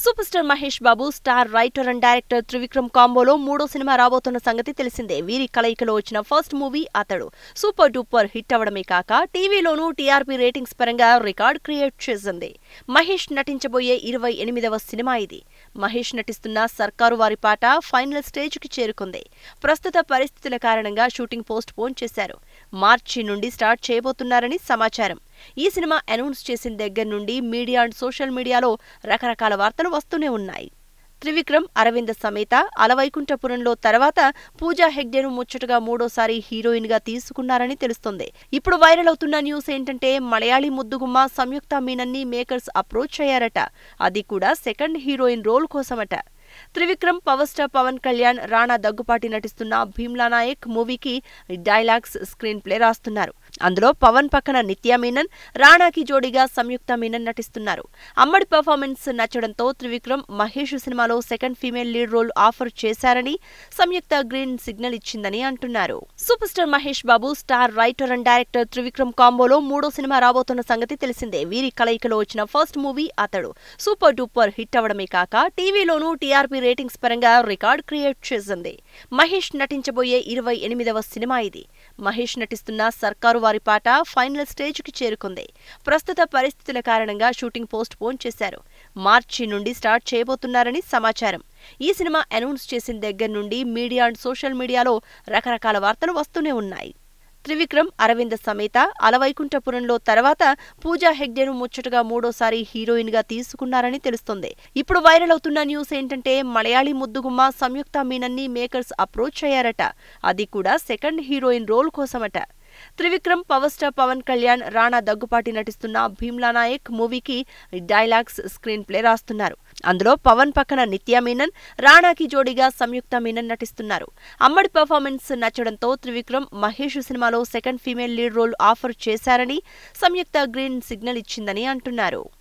super star Mahesh Babu star writer and director Trivikram కాంబోలో మూడో సినిమా రాబోతున్న సంగతి తెలిసిందే వీరి కలయికలో వచ్చిన first movie Athadu super duper hit అవడమే కాక టీవీలోనూ టీఆర్పీ రేటింగ్స్ పరంగా రికార్డ్ క్రియేట్ చేసింది మహేష్ నటించబోయే ఇరవై ఎనిమిదవ సినిమా ఇది మహేష్ నటిస్తున్న సర్కారు వారి పాట ఫైనల్ స్టేజ్కి చేరుకుంది ప్రస్తుత పరిస్థితుల కారణంగా షూటింగ్ పోస్ట్ పోన్ చేశారు మార్చి నుండి స్టార్ట్ చేయబోతున్నారని సమాచారం ఈ సినిమా అనౌన్స్ చేసిన దగ్గర నుండి మీడియా అండ్ సోషల్ మీడియాలో రకరకాల వార్తలు వస్తూనే ఉన్నాయి త్రివిక్రమ్ అరవింద సమేత అలవైకుంఠపురంలో తర్వాత పూజా హెగ్డేను ముచ్చటగా మూడోసారి హీరోయిన్ గా తీసుకున్నారని తెలుస్తోంది ఇప్పుడు వైరల్ అవుతున్న న్యూస్ ఏంటంటే మలయాళీ ముద్దుగుమ్మ సంయుక్త మీనన్ని మేకర్స్ అప్రోచ్ అయ్యారట అది కూడా సెకండ్ హీరోయిన్ రోల్ కోసమట త్రివిక్రమ్ పవర్ స్టార్ పవన్ కళ్యాణ్ రాణా దగ్గుపాటి నటిస్తున్న భీమ్లా నాయక్ మూవీకి డైలాగ్స్ స్క్రీన్ ప్లే రాస్తున్నారు అందులో పవన్ పక్కన నిత్యా మీనన్ రాణాకి జోడీగా సంయుక్త మీనన్ నటిస్తున్నారు అమ్మడి పర్ఫార్మెన్స్ నచ్చడంతో త్రివిక్రమ్ మహేష్ సినిమాలో second female lead role offer చేశారని సంయుక్త గ్రీన్ సిగ్నల్ ఇచ్చిందని అంటున్నారు super star Mahesh Babu star writer and director Trivikram కాంబోలో మూడో సినిమా రాబోతున్న సంగతి తెలిసిందే వీరి కలయికలో వచ్చిన first movie Athadu super duper hit అవడమే కాక టీవీలోనూ టీఆర్పీ రేటింగ్స్ పరంగా రికార్డ్ క్రియేట్ చేసింది మహేష్ నటించబోయే ఇరవై ఎనిమిదవ సినిమా ఇది మహేష్ నటిస్తున్న సర్కారు వారి పాట ఫైనల్ స్టేజ్కి చేరుకుంది ప్రస్తుత పరిస్థితుల కారణంగా షూటింగ్ పోస్ట్ పోన్ చేశారు మార్చి నుండి స్టార్ట్ చేయబోతున్నారని సమాచారం ఈ సినిమా అనౌన్స్ చేసిన దగ్గర నుండి మీడియా అండ్ సోషల్ మీడియాలో రకరకాల వార్తలు వస్తూనే ఉన్నాయి త్రివిక్రమ్ అరవింద సమేత అలవైకుంఠపురంలో తర్వాత పూజా హెగ్డేను ముచ్చటగా మూడోసారి హీరోయిన్ గా తీసుకున్నారని తెలుస్తోంది ఇప్పుడు వైరల్ అవుతున్న న్యూస్ ఏంటంటే మలయాళీ ముద్దుగుమ్మ సంయుక్త మీనన్ని మేకర్స్ అప్రోచ్ అయ్యారట అది కూడా సెకండ్ హీరోయిన్ రోల్ కోసమట త్రివిక్రమ్ పవర్ స్టార్ పవన్ కళ్యాణ్ రాణా దగ్గుపాటి నటిస్తున్న భీమ్లా నాయక్ మూవీకి డైలాగ్స్ స్క్రీన్ ప్లే రాస్తున్నారు అందులో పవన్ పక్కన నిత్యా మీనన్ రాణాకి జోడీగా సంయుక్త మీనన్ నటిస్తున్నారు అమ్మడి పర్ఫార్మెన్స్ నచ్చడంతో త్రివిక్రమ్ మహేష్ సినిమాలో second female lead role offer చేశారని సంయుక్త గ్రీన్ సిగ్నల్ ఇచ్చిందని అంటున్నారు